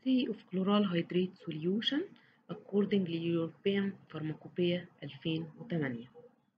Assay of chloral hydrate solution according to European Pharmacopoeia 2008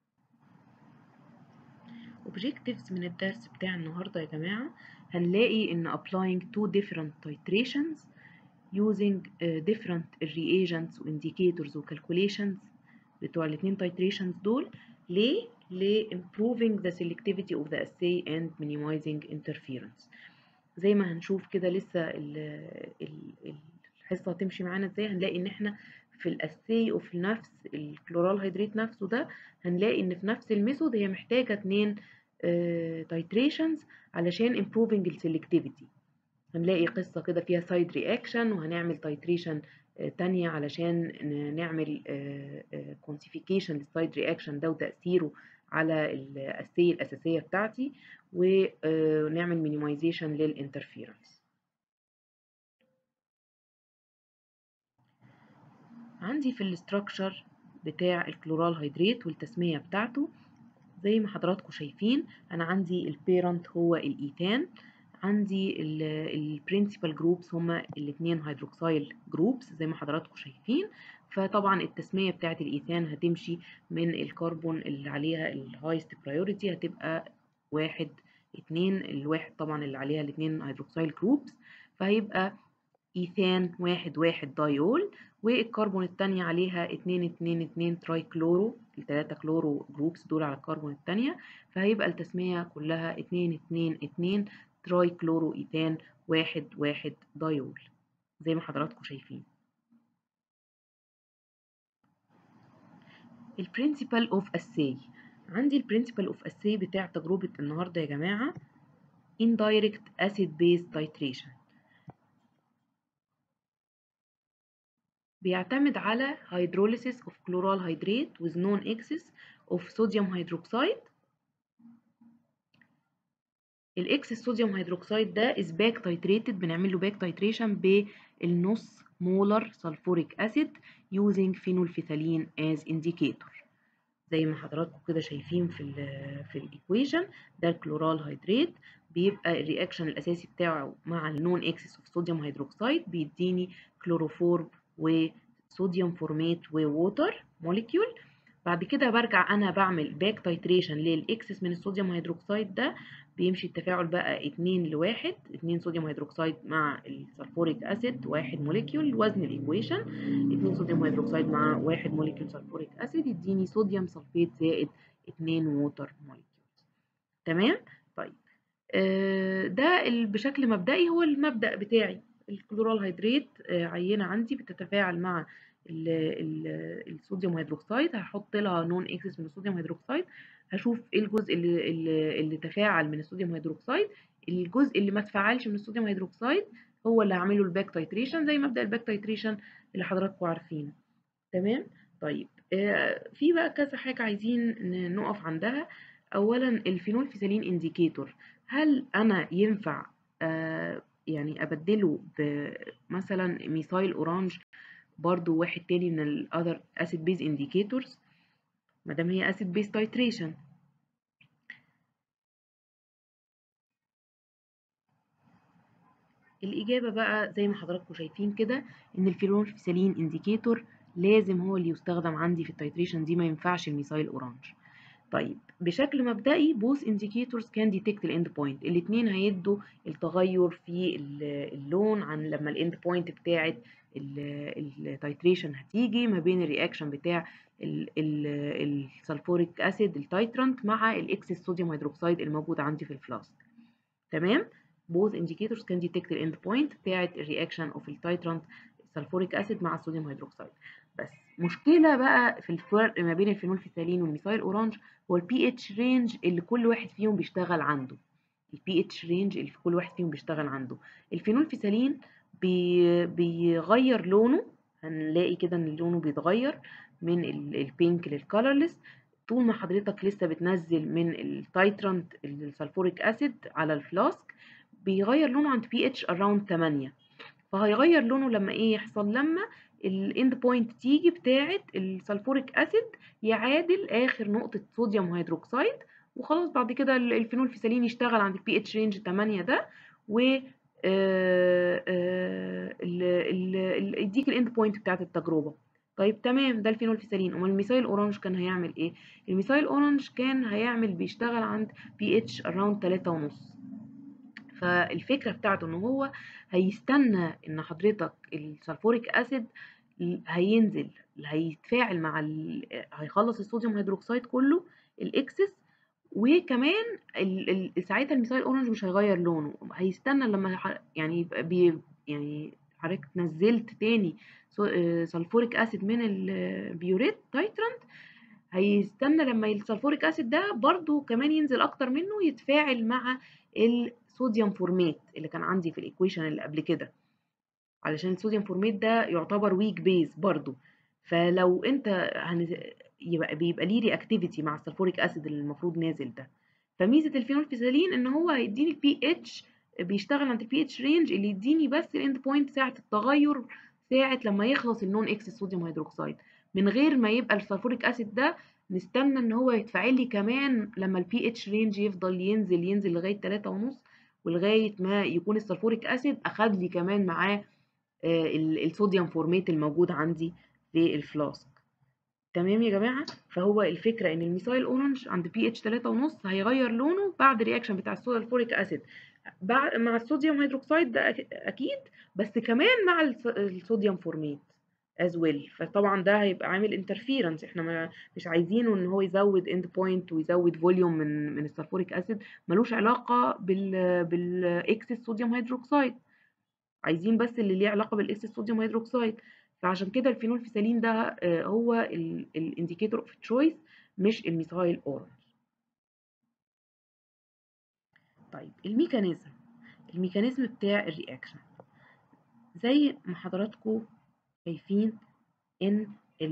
Objectives من الدرس بتاع النهاردة يا جماعة هنلاقي إن applying two different titrations using uh, different reagents و indicators و calculations بتوع الاتنين titrations دول ليه؟ ل improving the selectivity of the assay and minimizing interference زي ما هنشوف كده لسه ال ال الحصة هتمشي معانا ازاي هنلاقي ان احنا في الاساي وفي نفس الكلورال هيدريت نفسه ده هنلاقي ان في نفس الميثود هي محتاجة اتنين تايتريشنز علشان improving السلكتيفيتي هنلاقي قصة كده فيها سايد رياكشن وهنعمل تايتريشن تانية علشان نعمل كونسيفيكيشن للسايد رياكشن ده وتأثيره على الأسية الأساسية بتاعتي ونعمل مينيمايزيشن للانترفيرنس عندي في الاستراكشر بتاع الكلورال هيدريت والتسمية بتاعته زي ما حضراتكم شايفين أنا عندي البيرنت هو الإيثان عندي البرنسبل جروبس هما الاثنين هيدروكسيل جروبس زي ما حضراتكم شايفين فطبعا التسميه بتاعه الايثان هتمشي من الكربون اللي عليها الهايست برايورتي هتبقى واحد اتنين الواحد طبعا اللي عليها الاثنين هيدروكسيل جروبس فهيبقى ايثان واحد واحد دايول والكربون التانية عليها اتنين اتنين اتنين تراي كلورو التلاتة كلورو جروبس دول على الكربون التانية فهيبقى التسمية كلها اتنين اتنين اتنين تراي كلورو ايثان واحد واحد دايول زي ما حضراتكم شايفين البرنسبل اوف اساي عندي البرنسبل اوف اساي بتاع تجربة النهاردة يا جماعة indirect acid base titration بيعتمد على hydrolysis of chloral hydrate with known excess of sodium hydroxide الاكسس صوديوم هيدروكسيد ده is back titrated بنعمل له back titration بالنص مولر سلفوريك اسيد using phenolphthalein as indicator زي ما حضراتكم كده شايفين في ال في الايكويشن ده الكلورال هيدريت بيبقى الرياكشن الاساسي بتاعه مع النون اكسس اوف صوديوم هيدروكسيد بيديني كلوروفورم وصوديوم فورمات ووتر موليكيول بعد كده برجع انا بعمل باك تايتريشن للاكسس من الصوديوم هيدروكسيد ده بيمشي التفاعل بقى 2 لواحد 2 صوديوم هيدروكسيد مع السلفوريك اسيد واحد موليكيول وزن الايكويشن 2 صوديوم هيدروكسيد مع واحد موليكيول سلفوريك اسيد يديني صوديوم سلفيت زائد 2 ووتر موليكيولز تمام طيب آه ده بشكل مبدئي هو المبدأ بتاعي الكلورال هيدريت آه عينة عندي بتتفاعل مع ال ال الصوديوم هيدروكسيد هحط لها نون اكسس من الصوديوم هيدروكسيد هشوف ايه الجزء اللي, اللي, اللي تفاعل من الصوديوم هيدروكسيد الجزء اللي ما تفاعلش من الصوديوم هيدروكسيد هو اللي هعمله الباك تايتريشن زي مبدأ الباك تايتريشن اللي حضراتكم عارفينه تمام طيب آه في بقى كذا حاجة عايزين نقف عندها اولا الفينولفيثالين انديكيتور هل انا ينفع آه يعني ابدله بمثلا ميثايل اورانج برضو واحد تاني من ال other acid base indicators مادام هي acid base titration الإجابة بقى زي ما حضراتكم شايفين كده إن الفينولفيثالين انديكيتور لازم هو اللي يستخدم عندي في التايتريشن دي ما ينفعش الميثايل أورانج طيب بشكل مبدئي both indicators can detect الاند بوينت الاتنين هيدوا التغير في اللون عن لما الاند بوينت بتاعت التايتريشن هتيجي ما بين الرياكشن بتاع السلفوريك اسيد التايترانت مع الاكسس صوديوم هيدروكسيد الموجود عندي في الفلاسك تمام both indicators can detect الاند بوينت بتاعت الرياكشن اوف التايترانت سلفوريك اسيد مع الصوديوم هيدروكسيد بس مشكلة بقى في الفرق ما بين الفينولفيثالين والميثايل اورانج هو البي اتش رينج اللي كل واحد فيهم بيشتغل عنده البي اتش رينج اللي كل واحد فيهم بيشتغل عنده الفينولفيثالين بي بيغير لونه هنلاقي كده ان لونه بيتغير من البينك للكالرلس طول ما حضرتك لسه بتنزل من التايترانت السلفوريك اسيد على الفلاسك بيغير لونه عند بي اتش اراوند 8 فهيغير لونه لما ايه يحصل لما الاند بوينت تيجي بتاعه السلفوريك اسيد يعادل اخر نقطه صوديوم هيدروكسيد وخلاص بعد كده الفينولفيثالين يشتغل عند البي اتش رينج 8 ده و آه، آه، ال- ال- ال- يديك الاند بوينت بتاعت التجربه طيب تمام ده الفينولفيثالين امال الميثايل اورانج كان هيعمل ايه الميثايل اورانج كان هيعمل بيشتغل عند بي اتش اراوند 3 ونص فالفكره بتاعته ان هو هيستنى ان حضرتك السلفوريك اسيد هينزل هيتفاعل مع ال... هيخلص الصوديوم هيدروكسيد كله الاكسس وكمان ال... ال... ساعتها الميثايل اورنج مش هيغير لونه هيستنى لما ح... يعني يبقى بي... يعني حضرتك نزلت تاني سلفوريك اسيد من البيوريت تايترانت هيستنى لما السلفوريك اسيد ده برضو كمان ينزل اكتر منه يتفاعل مع الصوديوم فورميت اللي كان عندي في الايكويشن اللي قبل كده علشان الصوديوم فورميت ده يعتبر ويك بيز برضو فلو انت هن... يبقى بيبقى ليه رياكتيفيتي مع السلفوريك اسيد اللي المفروض نازل ده فميزه الفينولفيزالين ان هو هيديني البي اتش بيشتغل عند البي اتش رينج اللي يديني بس الاند بوينت ساعه التغير ساعه لما يخلص النون اكس صوديوم هيدروكسيد من غير ما يبقى السلفوريك اسيد ده نستنى ان هو يتفاعل لي كمان لما البي اتش رينج يفضل ينزل ينزل لغايه 3 ونص ولغايه ما يكون السلفوريك اسيد اخد لي كمان معاه الصوديوم فورميت الموجود عندي في الفلاسك تمام يا جماعه فهو الفكره ان الميثايل اورنج عند بي اتش 3.5 هيغير لونه بعد رياكشن بتاع السلفوريك اسيد مع الصوديوم هيدروكسيد ده اكيد بس كمان مع الصوديوم فورميت از ويل فطبعا ده هيبقى عامل انترفيرنس احنا ما مش عايزينه ان هو يزود اند بوينت ويزود فوليوم من من السلفوريك اسيد ملوش علاقه بال بالاكسس صوديوم هيدروكسيد عايزين بس اللي ليه علاقه بالاكسس صوديوم هيدروكسيد فعشان كده الفينولفيثالين ده هو الانديكيتور اوف تشويس مش الميثايل اورنج طيب الميكانيزم الميكانيزم بتاع الرياكشن زي ما حضراتكم شايفين ان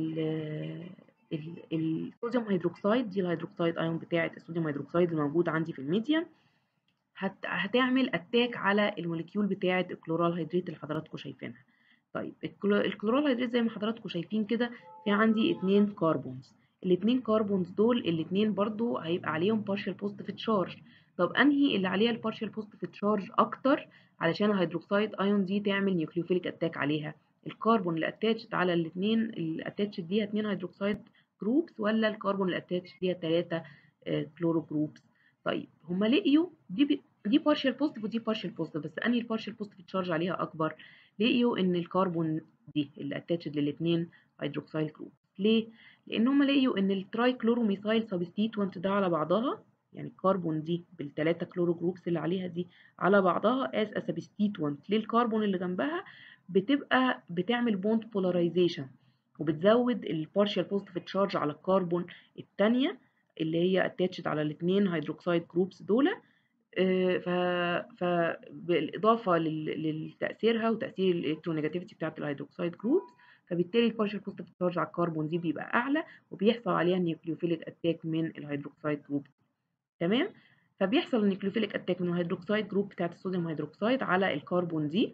الصوديوم هيدروكسيد دي الهيدروكسيد ايون بتاعه الصوديوم هيدروكسيد الموجود عندي في الميديم هت... هتعمل اتاك على الموليكيول بتاعه الكلورال هيدريت اللي حضراتكم شايفينها طيب الكلورال هيدريت زي ما حضراتكم شايفين كده في عندي اتنين كربونز الاتنين كربونز دول الاتنين برضو هيبقى عليهم بارشال بوزيتيف تشارج طب انهي اللي عليها البارشال بوزيتيف تشارج اكتر علشان الهيدروكسيد ايون دي تعمل نيوكليوفيليك اتاك عليها الكربون اللي اتاتشت على الاثنين اللي اتاتشت ديها اتنين هيدروكسيد جروبس ولا الكربون اللي اتاتشت ديها تلاتة كلورو جروبس طيب هما لقيوا دي ب... دي بارشال بوزيتيف ودي بارشال بوزيتيف بس انهي البارشال بوزيتيف تشارج عليها اكبر لقيوا ان الكربون دي اللي اتاتشد للاثنين هيدروكسيل جروب ليه لان هم لقيوا ان التراي كلوروميثايل سبستيتوانت ده على بعضها يعني الكربون دي بالثلاثه كلورو جروبس اللي عليها دي على بعضها از ا سبستيتوانت للكربون اللي جنبها بتبقى بتعمل بوند بولاريزيشن وبتزود البارشال بوزيتيف تشارج على الكربون الثانيه اللي هي اتاتشد على الاثنين هيدروكسيد جروبس دول ف فبالاضافه لتاثيرها وتاثير الالكترونيجاتيفيتي بتاعه الهيدروكسيد جروبس فبالتالي البارشال بوزيتيف تشارج على الكربون دي بيبقى اعلى وبيحصل عليها نيوكليوفيليك اتاك من الهيدروكسيد جروب تمام فبيحصل النيوكليوفيليك اتاك من الهيدروكسيد جروب بتاعه الصوديوم هيدروكسيد على الكربون دي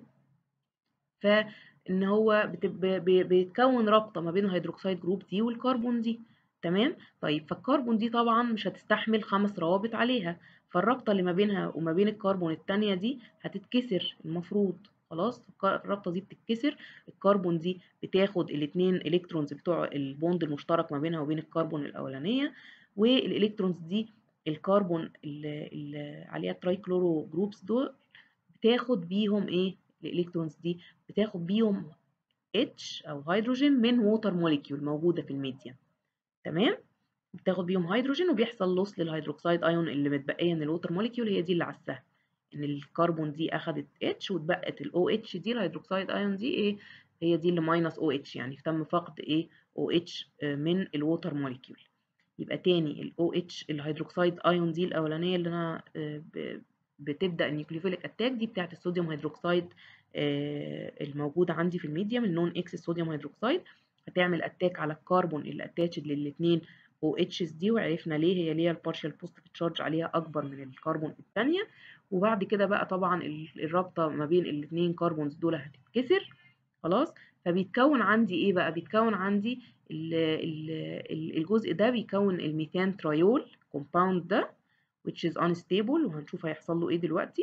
فان هو بيتكون رابطه ما بين الهيدروكسيد جروب دي والكربون دي تمام طيب فالكربون دي طبعا مش هتستحمل خمس روابط عليها فالرابطه اللي ما بينها وما بين الكربون التانية دي هتتكسر المفروض خلاص الرابطه دي بتتكسر الكربون دي بتاخد الاثنين الكترونز بتوع البوند المشترك ما بينها وبين الكربون الاولانيه والالكترونز دي الكربون اللي, اللي عليها تراي كلورو جروبس دول بتاخد بيهم ايه الالكترونز دي بتاخد بيهم اتش او هيدروجين من ووتر موليكيول موجوده في الميديم تمام بتاخد بيهم هيدروجين وبيحصل لوس للهيدروكسيد ايون اللي متبقيه من الووتر موليكيول هي دي اللي على السهم ان الكربون دي اخدت اتش واتبقت الاو اتش دي الهيدروكسيد ايون دي ايه هي دي اللي ماينس او اتش يعني تم فقد ايه او اتش من الووتر موليكيول يبقى تاني الاو اتش الهيدروكسيد ايون دي الاولانيه اللي انا بتبدا النيوكليوفيليك اتاك دي بتاعت الصوديوم هيدروكسيد الموجوده عندي في الميديم النون اكس الصوديوم هيدروكسيد هتعمل اتاك على الكربون اللي اتاتشد للاثنين او اتشز دي وعرفنا ليه هي ليها البارشال بوزيتيف تشارج عليها اكبر من الكربون الثانيه وبعد كده بقى طبعا الرابطه ما بين الاثنين كربونز دول هتتكسر خلاص فبيتكون عندي ايه بقى بيتكون عندي ال ال الجزء ده بيكون الميثان ترايول كومباوند ده which is unstable وهنشوف هيحصل له ايه دلوقتي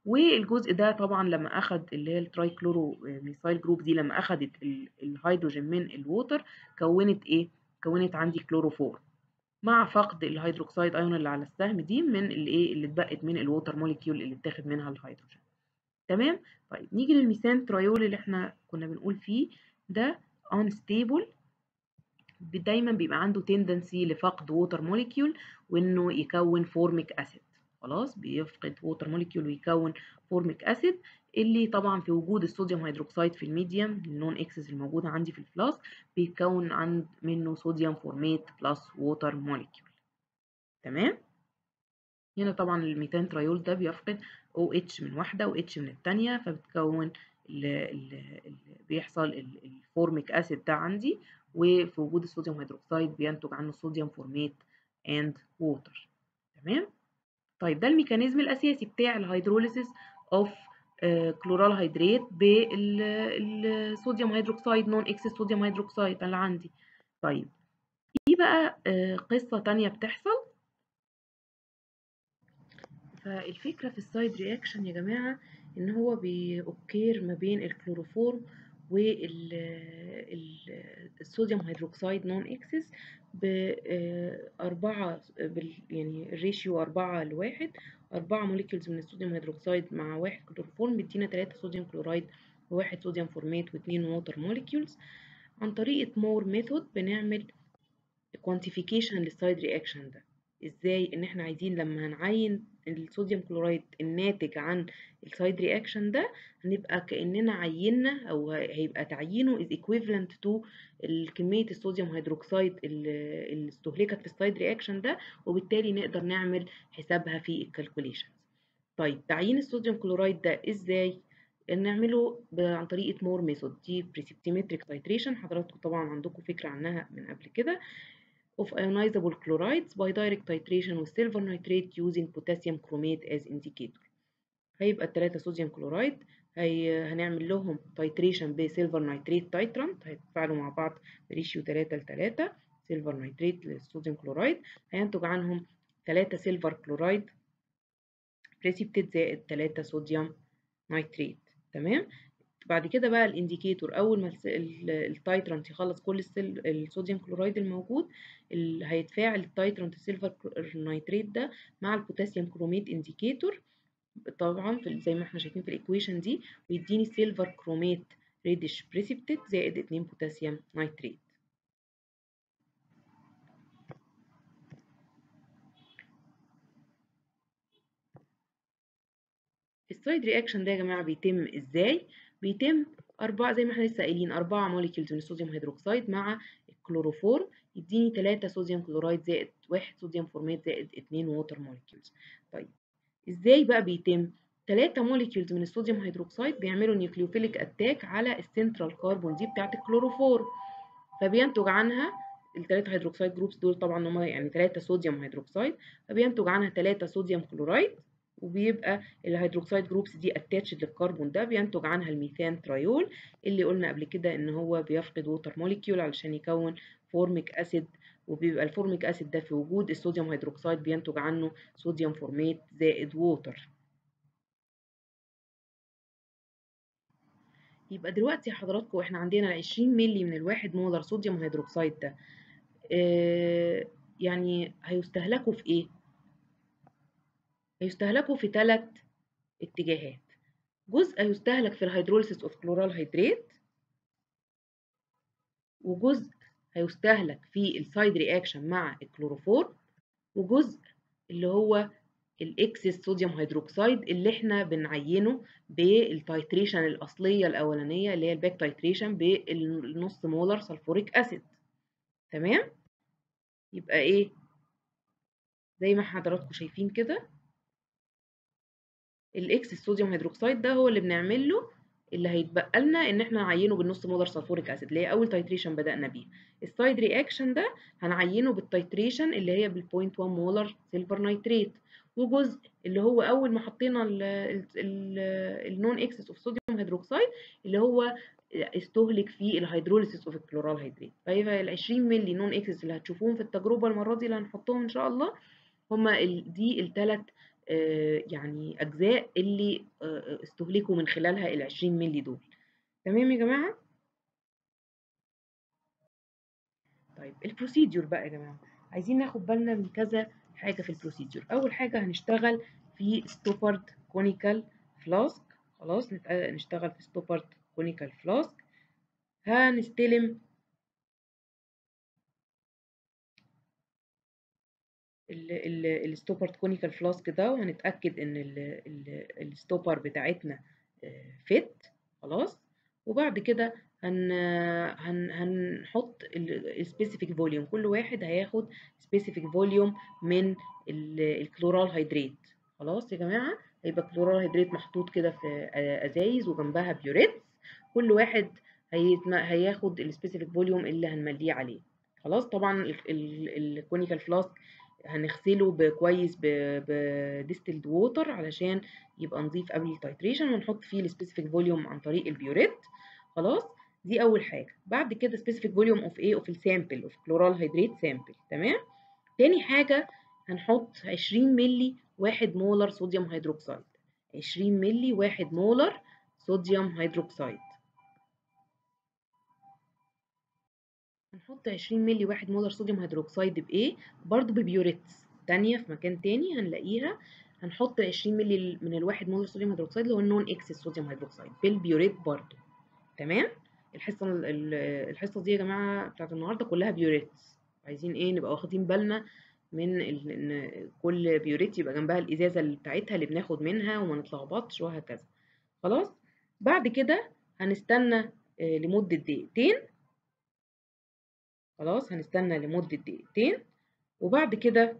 والجزء ده طبعا لما اخد اللي هي التراي كلورو ميثايل جروب دي لما اخدت الهيدروجين من الووتر كونت ايه كونت عندي كلوروفور مع فقد الهيدروكسيد ايون اللي على السهم دي من الايه اللي اتبقت من الووتر موليكيول اللي اتاخد منها الهيدروجين تمام طيب نيجي للميثان ترايول اللي احنا كنا بنقول فيه ده unstable دايما بيبقى عنده تندنسي لفقد ووتر موليكيول وانه يكون فورميك اسيد خلاص بيفقد ووتر موليكيول ويكون فورميك اسيد اللي طبعا في وجود الصوديوم هيدروكسيد في الميديم النون اكسس الموجوده عندي في الفلاسك بيتكون عند منه صوديوم فورميت بلس ووتر موليكيول تمام هنا طبعا الميثان ترايول ده بيفقد OH من واحده واتش من الثانيه فبتكون اللي بيحصل الفورميك اسيد ده عندي وفي وجود الصوديوم هيدروكسيد بينتج عنه صوديوم فورميت اند ووتر تمام طيب ده الميكانيزم الاساسي بتاع الهيدروليسيس اوف كلورال هيدرات بالصوديوم هيدروكسيد نون اكسس صوديوم هيدروكسيد اللي عندي طيب في بقى قصة تانية بتحصل فالفكرة في السايد رياكشن يا جماعة ان هو بيأوكير ما بين الكلوروفورم والصوديوم هيدروكسيد نون اكسس بأربعة يعني الريشيو أربعة لواحد أربعة موليكيولز من الصوديوم هيدروكسيد مع واحد كلوروفورم بيدينا تلاتة صوديوم كلورايد وواحد صوديوم فورمات واتنين ووتر موليكيولز عن طريقة مور ميثود بنعمل كوانتيفيكيشن للسايد رياكشن ده ازاي ان احنا عايزين لما هنعين الصوديوم كلورايد الناتج عن السايد رياكشن ده هنبقى كاننا عينا او هيبقى تعيينه is equivalent to كميه الصوديوم هيدروكسيد اللي استهلكت في السايد رياكشن ده وبالتالي نقدر نعمل حسابها في الكالكوليشنز طيب تعيين الصوديوم كلورايد ده ازاي نعمله عن طريقه مور ميثود دي بريسبتيمتريك تايتريشن حضراتكم طبعا عندكم فكره عنها من قبل كده of ionizable chlorides by direct titration with silver nitrate using potassium chromate as indicator هيبقى التلاتة صوديوم كلورايد هي هنعمل لهم تايتريشن بسيلفر نيتريت تايترانت هيتفاعلوا مع بعض بريشيو 3 ل 3 سيلفر نيتريت للصوديوم كلورايد هينتج عنهم 3 سيلفر كلورايد بريسيبتيت زائد 3 صوديوم نيتريت تمام بعد كده بقى الانديكيتور اول ما التايترانت يخلص كل الصوديوم كلورايد الموجود هيتفاعل التايترانت السيلفر نيتريت ده مع البوتاسيوم كروميت انديكيتور طبعا في زي ما احنا شايفين في الايكويشن دي ويديني سيلفر كروميت ريدش بريسيبتيت زائد 2 بوتاسيوم نيتريت السايد رياكشن ده يا جماعه بيتم ازاي بيتم أربعة زي ما احنا لسه قايلين أربعة موليكيولز من الصوديوم هيدروكسيد مع الكلوروفورم يديني تلاتة صوديوم كلورايد زائد واحد صوديوم فورمات زائد اتنين ووتر موليكيولز طيب ازاي بقى بيتم تلاتة موليكيولز من الصوديوم هيدروكسيد بيعملوا نيوكليوفيليك اتاك على السنترال كاربون دي بتاعت الكلوروفورم فبينتج عنها التلاتة هيدروكسيد جروبس دول طبعا هما يعني تلاتة صوديوم هيدروكسيد فبينتج عنها تلاتة صوديوم كلورايد وبيبقى الهيدروكسيد جروبس دي اتاتشد للكربون ده بينتج عنها الميثان ترايول اللي قلنا قبل كده ان هو بيفقد ووتر موليكيول علشان يكون فورميك اسيد وبيبقى الفورميك اسيد ده في وجود الصوديوم هيدروكسيد بينتج عنه صوديوم فورميت زائد ووتر يبقى دلوقتي حضراتكم احنا عندنا 20 مللي من الواحد مولر صوديوم هيدروكسيد ده اه يعني هيستهلكوا في ايه هيستهلكوا في ثلاث اتجاهات جزء هيستهلك في الهيدروليسيس اوف كلورال هيدرات وجزء هيستهلك في السايد رياكشن مع الكلوروفورم وجزء اللي هو الاكسس صوديوم هيدروكسيد اللي احنا بنعينه بالتايتريشن الاصليه الاولانيه اللي هي الباك تايتريشن بالنص مولر سلفوريك اسيد تمام يبقى ايه زي ما حضراتكم شايفين كده الاكس الصوديوم هيدروكسيد ده هو اللي بنعمل له اللي هيتبقى لنا ان احنا نعينه بالنص مولر سلفوريك اسيد اللي هي اول تايتريشن بدانا بيه السايد رياكشن ده هنعينه بالتايتريشن اللي هي بال0.1 مولر سيلفر نيتريت وجزء اللي هو اول ما حطينا النون اكسس اوف صوديوم هيدروكسيد اللي هو استهلك في الهيدروليسيس اوف الكلورال هيدرات فيبقى ال 20 مللي نون اكسس اللي هتشوفوهم في التجربه المره دي اللي هنحطهم ان شاء الله هما ال دي الثلاث يعني اجزاء اللي استهلكوا من خلالها ال 20 مللي دول تمام يا جماعه طيب البروسيدور بقى يا جماعه عايزين ناخد بالنا من كذا حاجه في البروسيدور اول حاجه هنشتغل في ستوبرد كونيكال فلاسك خلاص نشتغل في ستوبرد كونيكال فلاسك هنستلم الستوبر كونيكال فلاسك ده وهنتاكد ان الستوبر بتاعتنا فيت خلاص وبعد كده هن هن هنحط السبيسيفيك فوليوم كل واحد هياخد سبيسيفيك فوليوم من الكلورال هيدريت خلاص يا جماعه هيبقى كلورال هيدريت محطوط كده في ازايز وجنبها بيوريتس كل واحد هياخد السبيسيفيك فوليوم اللي هنمليه عليه خلاص طبعا الكونيكال فلاسك هنغسله كويس بديستلد ووتر علشان يبقى نظيف قبل التايتريشن ونحط فيه السبيسيفيك فوليوم عن طريق البيوريت خلاص دي اول حاجه بعد كده سبيسيفيك فوليوم اوف ايه اوف السامبل اوف كلورال هيدريت سامبل تمام تاني حاجه هنحط 20 مللي 1 مولر صوديوم هيدروكسيد 20 مللي 1 مولر صوديوم هيدروكسيد هنحط 20 مللي 1 مولر صوديوم هيدروكسيد بايه برضو ببيوريتس تانية في مكان تاني هنلاقيها هنحط 20 مللي من الواحد مولر صوديوم هيدروكسيد اللي هو النون اكس صوديوم هيدروكسيد بالبيوريت برضو تمام الحصه الحصه دي يا جماعه بتاعت النهارده كلها بيوريتس عايزين ايه نبقى واخدين بالنا من ان كل بيوريت يبقى جنبها الازازه اللي بتاعتها اللي بناخد منها وما نتلخبطش وهكذا خلاص بعد كده هنستنى لمده دقيقتين خلاص هنستنى لمدة دقيقتين وبعد كده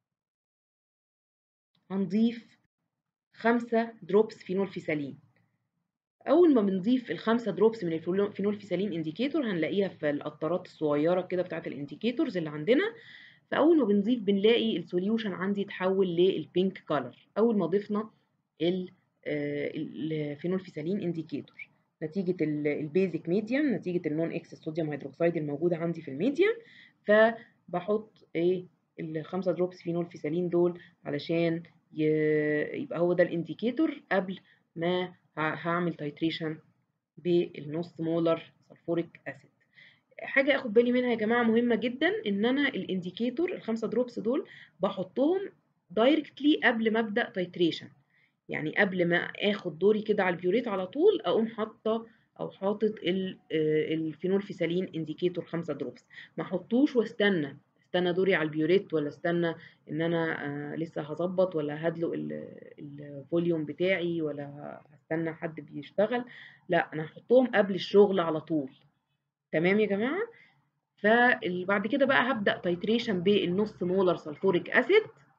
هنضيف خمسة دروبس فينول فيسالين أول ما بنضيف الخمسة دروبس من الفينول فيسالين انديكيتور هنلاقيها في القطارات الصغيرة كده بتاعة الانديكيتورز اللي عندنا فأول ما بنضيف بنلاقي السوليوشن عندي اتحول للبينك كولر أول ما ضفنا الفينول فيسالين انديكيتور نتيجة البيزك ميديم نتيجة النون اكس صوديوم هيدروكسيد الموجودة عندي في الميديم فبحط ايه الخمسة دروبس فينول فيسالين دول علشان يبقى هو ده الانديكيتور قبل ما هعمل تايتريشن بالنص مولر سلفوريك اسيد حاجة اخد بالي منها يا جماعة مهمة جدا ان انا الانديكيتور الخمسة دروبس دول بحطهم دايركتلي قبل ما ابدأ تايتريشن يعني قبل ما اخد دوري كده على البيوريت على طول اقوم حاطه او حاطط الفينول فيسالين انديكيتور 5 دروبس ما احطوش واستنى استنى دوري على البيوريت ولا استنى ان انا آه لسه هظبط ولا هدلق الفوليوم بتاعي ولا هستنى حد بيشتغل لا انا هحطهم قبل الشغل على طول تمام يا جماعه فبعد كده بقى هبدا تايتريشن بالنص مولر سلفوريك اسيد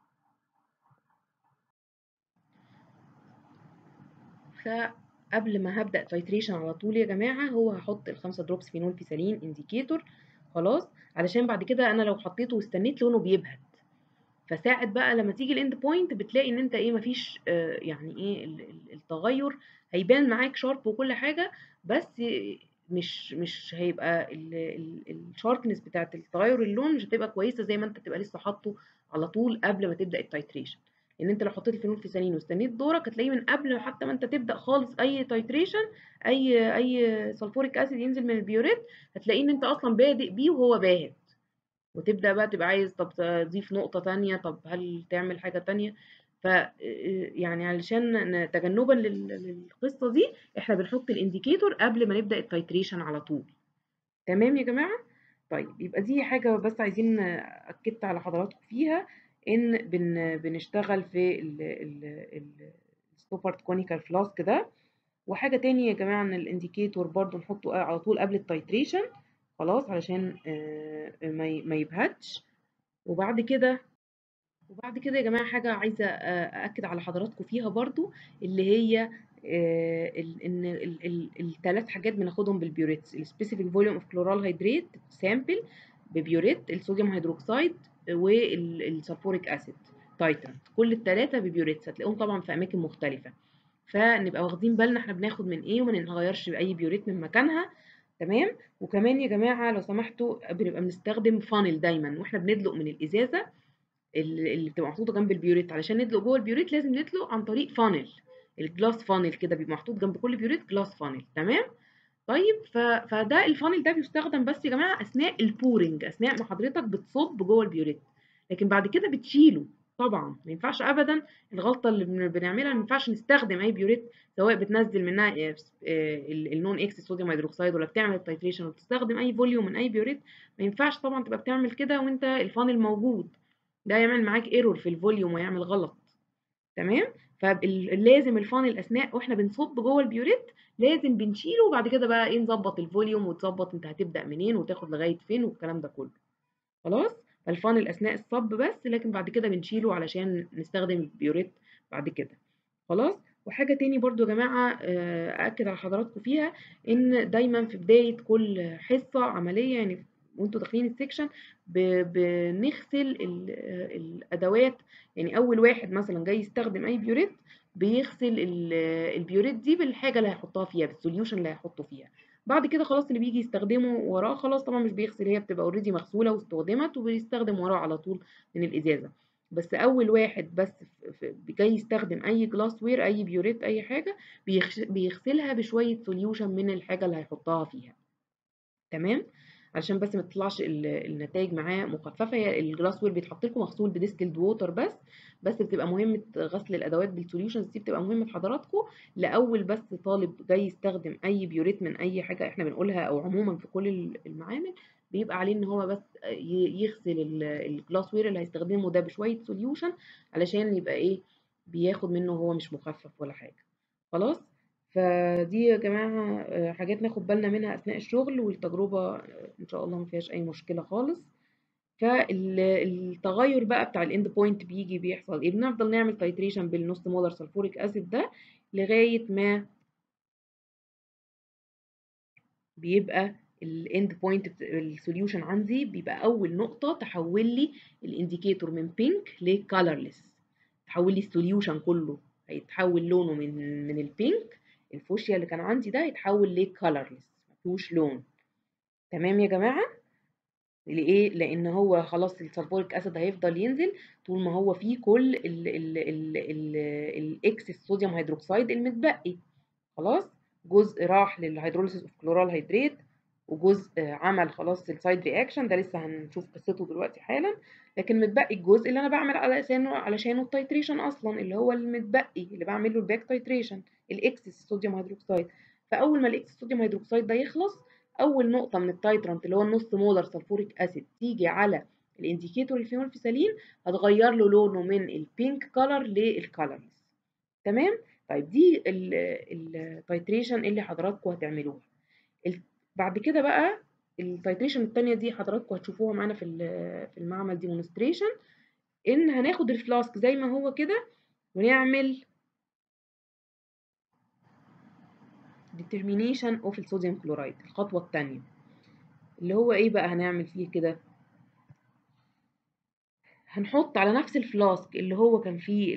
فقبل ما هبدأ تايتريشن على طول يا جماعة هو هحط الخمسة دروبس فينول فيسالين انديكيتور خلاص علشان بعد كده انا لو حطيته واستنيت لونه بيبهت فساعد بقى لما تيجي الاند بوينت بتلاقي ان انت ايه مفيش آه يعني ايه التغير هيبان معاك شارب وكل حاجة بس مش مش هيبقى الشاربنس بتاعت التغير اللون مش هتبقى كويسة زي ما انت تبقى لسه حاطه على طول قبل ما تبدأ التايتريشن ان انت لو حطيت الفينول فيسالين واستنيت دورك هتلاقيه من قبل حتى ما انت تبدا خالص اي تايتريشن اي اي سلفوريك اسيد ينزل من البيوريت هتلاقيه ان انت اصلا بادئ بيه وهو باهت وتبدا بقى تبقى عايز طب تضيف نقطه تانية طب هل تعمل حاجه تانية ف يعني علشان تجنبا للقصه دي احنا بنحط الانديكيتور قبل ما نبدا التايتريشن على طول تمام يا جماعه طيب يبقى دي حاجه بس عايزين اكدت على حضراتكم فيها ان بن بنشتغل في السوبر كونيكال فلاسك ده وحاجه تاني يا جماعه ان الانديكيتور برضو نحطه على طول قبل التايتريشن خلاص علشان ما يبهتش وبعد كده وبعد كده يا جماعه حاجه عايزه ااكد على حضراتكم فيها برضو اللي هي ان الثلاث حاجات بناخدهم بالبيوريتس السبيسيفيك فوليوم اوف كلورال هيدريت سامبل ببيوريت الصوديوم هيدروكسيد والسلفوريك اسيد تايترنت كل الثلاثه ببيوريتس هتلاقيهم طبعا في اماكن مختلفه فنبقى واخدين بالنا احنا بناخد من ايه وما نغيرش اي بيوريت من مكانها تمام وكمان يا جماعه لو سمحتوا بنبقى بنستخدم فانل دايما واحنا بندلق من الازازه اللي بتبقى محطوطه جنب البيوريت علشان ندلق جوه البيوريت لازم ندلق عن طريق فانل الجلاس فانل كده بيبقى محطوط جنب كل بيوريت جلاس فانل تمام طيب ف... فده الفانل ده بيستخدم بس يا جماعه اثناء البورنج اثناء ما حضرتك بتصب جوه البيوريت لكن بعد كده بتشيله طبعا ما ينفعش ابدا الغلطه اللي بنعملها ما ينفعش نستخدم اي بيوريت سواء بتنزل منها النون اكس صوديوم هيدروكسيد ولا بتعمل التيتريشن وتستخدم اي فوليوم من اي بيوريت ما ينفعش طبعا تبقى بتعمل كده وانت الفانل موجود ده يعمل معاك ايرور في الفوليوم ويعمل غلط تمام فلازم الفانل اثناء واحنا بنصب جوه البيوريت لازم بنشيله وبعد كده بقى ايه نظبط الفوليوم وتظبط انت هتبدا منين وتاخد لغايه فين والكلام ده كله خلاص فالفانل اثناء الصب بس لكن بعد كده بنشيله علشان نستخدم البيوريت بعد كده خلاص وحاجه تاني برضو يا جماعه ااكد على حضراتكم فيها ان دايما في بدايه كل حصه عمليه يعني وانتوا داخلين السكشن بنغسل الادوات يعني اول واحد مثلا جاي يستخدم اي بيوريت بيغسل البيوريت دي بالحاجه اللي هيحطها فيها بالسوليوشن اللي هيحطه فيها بعد كده خلاص اللي بيجي يستخدمه وراه خلاص طبعا مش بيغسل هي بتبقى اوريدي مغسوله واستخدمت وبيستخدم وراه على طول من الازازه بس اول واحد بس جاي يستخدم اي جلاس وير اي بيوريت اي حاجه بيغسلها بشويه سوليوشن من الحاجه اللي هيحطها فيها تمام علشان بس ما تطلعش النتائج معاه مخففه هي الجلاس وير بيتحط لكم مغسول بديستلد ووتر بس بس بتبقى مهمه غسل الادوات بالسوليوشنز دي بتبقى مهمه حضراتكم لاول بس طالب جاي يستخدم اي بيوريت من اي حاجه احنا بنقولها او عموما في كل المعامل بيبقى عليه ان هو بس يغسل الجلاس وير اللي هيستخدمه ده بشويه سوليوشن علشان يبقى ايه بياخد منه هو مش مخفف ولا حاجه خلاص فدي يا جماعة حاجات ناخد بالنا منها أثناء الشغل والتجربة إن شاء الله مفيهاش أي مشكلة خالص فالتغير بقى بتاع الاند بوينت بيجي بيحصل ايه بنفضل نعمل تايتريشن بالنص مولر سلفوريك اسيد ده لغاية ما بيبقى الاند بوينت السوليوشن عندي بيبقى اول نقطة تحول لي الانديكيتور من بينك لكالرلس تحول لي السوليوشن كله هيتحول لونه من من البينك الفوشيا اللي كان عندي ده يتحول لكالرلس مفيهوش لون تمام يا جماعه لإيه؟ لأن هو خلاص السلفوريك أسيد هيفضل ينزل طول ما هو فيه كل ال ال ال ال الإكس الصوديوم هيدروكسيد المتبقي خلاص جزء راح للهيدروليسيس اوف كلورال هيدريت وجزء عمل خلاص السايد رياكشن ده لسه هنشوف قصته دلوقتي حالا لكن متبقي الجزء اللي انا بعمل علشانه علشانه التايتريشن اصلا اللي هو المتبقي اللي بعمل له الباك تايتريشن الاكس الصوديوم هيدروكسيد فاول ما الاكس الصوديوم هيدروكسيد ده يخلص اول نقطه من التايترانت اللي هو النص مولر سلفوريك اسيد تيجي على الانديكيتور الفينول فيسالين هتغير له لونه من البينك كلر للكالرلس تمام طيب دي التايتريشن اللي حضراتكم هتعملوها بعد كده بقى التايتريشن التانية دي حضراتكم هتشوفوها معانا في في المعمل ديمونستريشن ان هناخد الفلاسك زي ما هو كده ونعمل determination of الصوديوم كلورايد الخطوة التانية اللي هو ايه بقى هنعمل فيه كده هنحط على نفس الفلاسك اللي هو كان فيه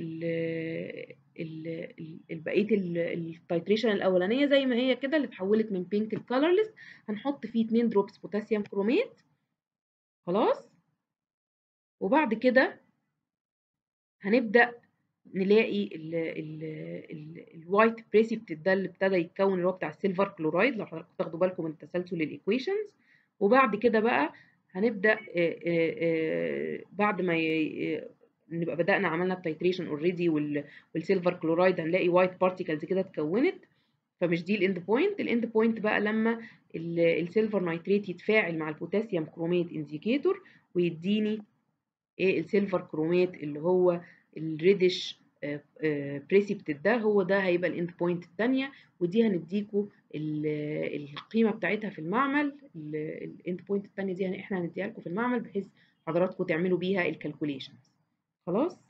بقيه التايتريشن الاولانيه زي ما هي كده اللي اتحولت من بينك لكالرلس هنحط فيه 2 دروبس بوتاسيوم كروميت خلاص وبعد كده هنبدا نلاقي الوايت بريسيبت ده اللي ابتدى يتكون اللي هو بتاع السيلفر كلورايد لو حضراتكم تاخدوا بالكم من تسلسل الايكويشنز وبعد كده بقى هنبدا آآ آآ بعد ما نبقى بدأنا عملنا التايتريشن اوريدي والسيلفر كلورايد هنلاقي وايت بارتيكلز كده اتكونت فمش دي الاند بوينت الاند بوينت بقى لما السيلفر نايتريت يتفاعل مع البوتاسيوم كروميت انديكيتور ويديني ايه السيلفر كروميت اللي هو الريدش بريسيبتد ده هو ده هيبقى الاند بوينت الثانيه ودي هنديكوا القيمه بتاعتها في المعمل الاند بوينت الثانيه دي احنا هنديها لكم في المعمل بحيث حضراتكم تعملوا بيها الكالكوليشنز خلاص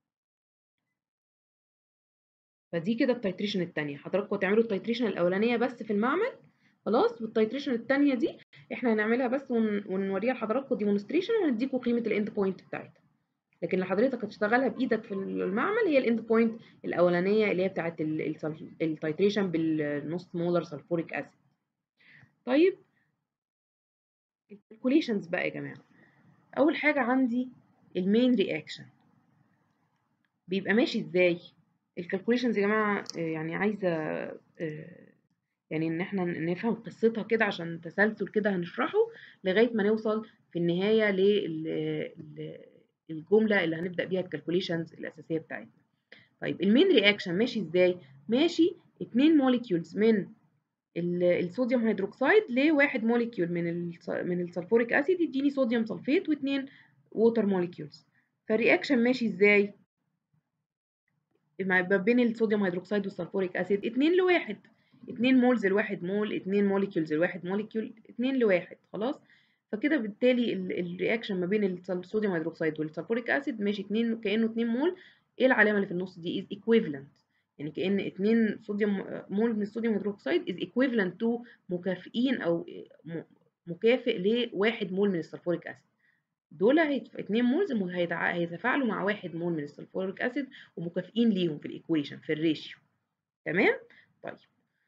فدي كده التايتريشن الثانيه حضراتكم هتعملوا التايتريشن الاولانيه بس في المعمل خلاص والتايتريشن الثانيه دي احنا هنعملها بس ونوريها لحضراتكم ديمونستريشن وهنديكم قيمه الاند بوينت بتاعتها لكن اللي حضرتك هتشتغلها بايدك في المعمل هي الاند بوينت الاولانيه اللي هي بتاعه التايتريشن بالنص مولر سلفوريك اسيد طيب الكالكوليشنز بقى يا جماعه اول حاجه عندي المين رياكشن بيبقى ماشي ازاي الكالكوليشنز يا جماعه آه، يعني عايزه آه، يعني ان احنا نفهم قصتها كده عشان تسلسل كده هنشرحه لغايه ما نوصل في النهايه للجمله اللي هنبدا بيها الكالكوليشنز الاساسيه بتاعتنا طيب المين رياكشن ماشي ازاي ماشي اتنين موليكيولز من الصوديوم هيدروكسيد لواحد موليكيول من من السلفوريك اسيد يديني صوديوم سلفيت واثنين ووتر موليكيولز فالرياكشن ماشي ازاي ما بين الصوديوم هيدروكسيد والسلفوريك اسيد 2 لواحد 2 مولز لواحد مول 2 موليكيولز لواحد موليكيول 2 لواحد خلاص فكده بالتالي الرياكشن ما بين الصوديوم هيدروكسيد والسلفوريك اسيد ماشي 2 كانه 2 مول ايه العلامه اللي في النص دي از ايكويفالنت يعني كأن 2 صوديوم مول من الصوديوم هيدروكسيد is equivalent to مكافئين أو مكافئ لواحد مول من السلفوريك أسيد دول هيتف... 2 مولز هيتع... هيتفاعلوا مع واحد مول من السلفوريك أسيد ومكافئين ليهم في الإيكويشن في الريشيو تمام طيب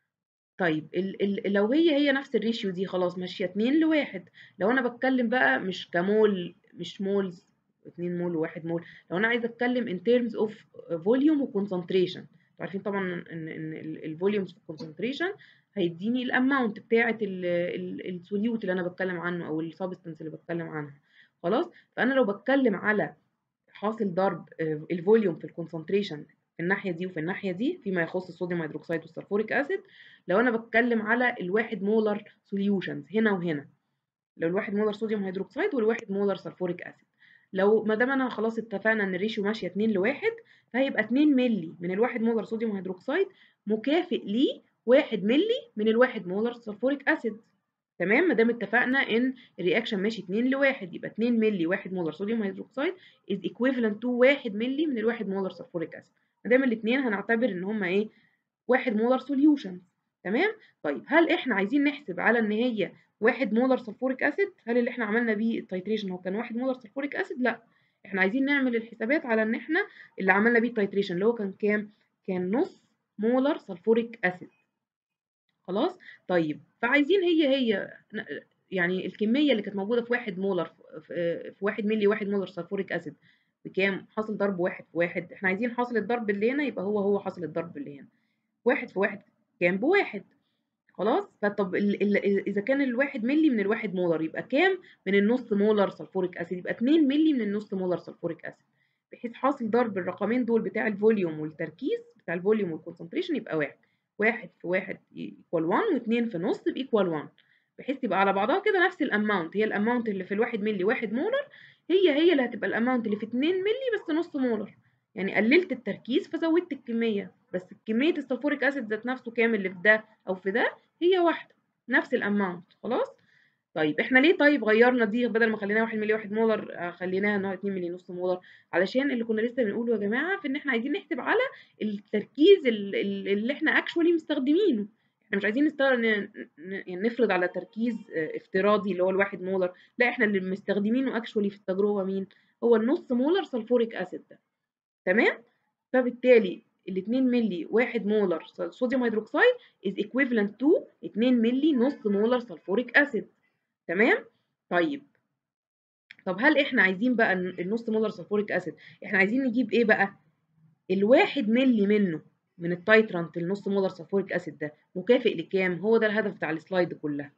طيب ال ال لو هي هي نفس الريشيو دي خلاص ماشيه 2 لواحد لو انا بتكلم بقى مش كمول مش مولز 2 مول وواحد مول لو انا عايزه اتكلم in terms of volume و concentration عارفين طبعا ان ان الفوليومز في الكونسنتريشن هيديني الاماونت بتاعه السوليوت اللي انا بتكلم عنه او السبستنس اللي بتكلم عنها خلاص فانا لو بتكلم على حاصل ضرب آه، الفوليوم في الكونسنتريشن في الناحيه دي وفي الناحيه دي فيما يخص الصوديوم هيدروكسيد والسلفوريك اسيد لو انا بتكلم على الواحد مولر سوليوشنز هنا وهنا لو الواحد مولر صوديوم هيدروكسيد والواحد مولر سلفوريك اسيد لو ما دام انا خلاص اتفقنا ان الريشيو ماشيه 2 لواحد فهيبقى 2 مللي من الواحد مولر صوديوم هيدروكسيد مكافئ ليه 1 مللي من الواحد مولر سلفوريك اسيد تمام ما دام اتفقنا ان الرياكشن ماشي 2 لواحد يبقى 2 مللي 1 مولر صوديوم هيدروكسيد از ايكويفالنت تو 1 مللي من الواحد مولر سلفوريك اسيد ما دام الاثنين هنعتبر ان هما ايه 1 مولر سوليوشن تمام طيب هل احنا عايزين نحسب على ان هي 1 مولر سلفوريك اسيد هل اللي احنا عملنا بيه التيتريشن هو كان 1 مولر سلفوريك اسيد لا احنا عايزين نعمل الحسابات على ان احنا اللي عملنا بيه التيتريشن اللي هو كان كام كان نص مولر سلفوريك اسيد خلاص طيب فعايزين هي هي يعني الكميه اللي كانت موجوده في 1 مولر في 1 مللي 1 مولر سلفوريك اسيد بكام حاصل ضرب واحد في واحد احنا عايزين حاصل الضرب اللي هنا يبقى هو هو حاصل الضرب اللي هنا واحد في واحد كام بواحد خلاص فطب اذا كان الواحد ملي من الواحد مولر يبقى كام من النص مولر سلفوريك اسيد يبقى 2 ملي من النص مولر سلفوريك اسيد بحيث حاصل ضرب الرقمين دول بتاع الفوليوم والتركيز بتاع الفوليوم والكونسنتريشن يبقى واحد واحد في واحد ايكوال 1 واثنين في نص بايكوال 1 بحيث تبقى على بعضها كده نفس الاماونت هي الاماونت اللي في الواحد ملي واحد مولر هي هي اللي هتبقى الاماونت اللي في 2 ملي بس نص مولر يعني قللت التركيز فزودت الكميه بس كميه السلفوريك اسيد ذات نفسه كام اللي في ده او في ده هي واحده نفس الاماونت خلاص طيب احنا ليه طيب غيرنا دي بدل ما خليناها 1 ملي 1 مولر آه، خليناها ان هو 2 ملي نص مولر علشان اللي كنا لسه بنقوله يا جماعه في ان احنا عايزين نحسب على التركيز اللي احنا اكشولي مستخدمينه احنا مش عايزين نستخدم يعني نفرض على تركيز آه، افتراضي اللي هو الواحد مولر لا احنا اللي مستخدمينه اكشولي في التجربه مين هو النص مولر سلفوريك اسيد ده تمام فبالتالي ال 2 مللي 1 مولر صوديوم هيدروكسيد is equivalent to 2 مللي نص مولر سلفوريك اسيد تمام طيب طب هل احنا عايزين بقى النص مولر سلفوريك اسيد احنا عايزين نجيب ايه بقى الواحد مللي منه من التايترانت النص مولر سلفوريك اسيد ده مكافئ لكام هو ده الهدف بتاع السلايد كلها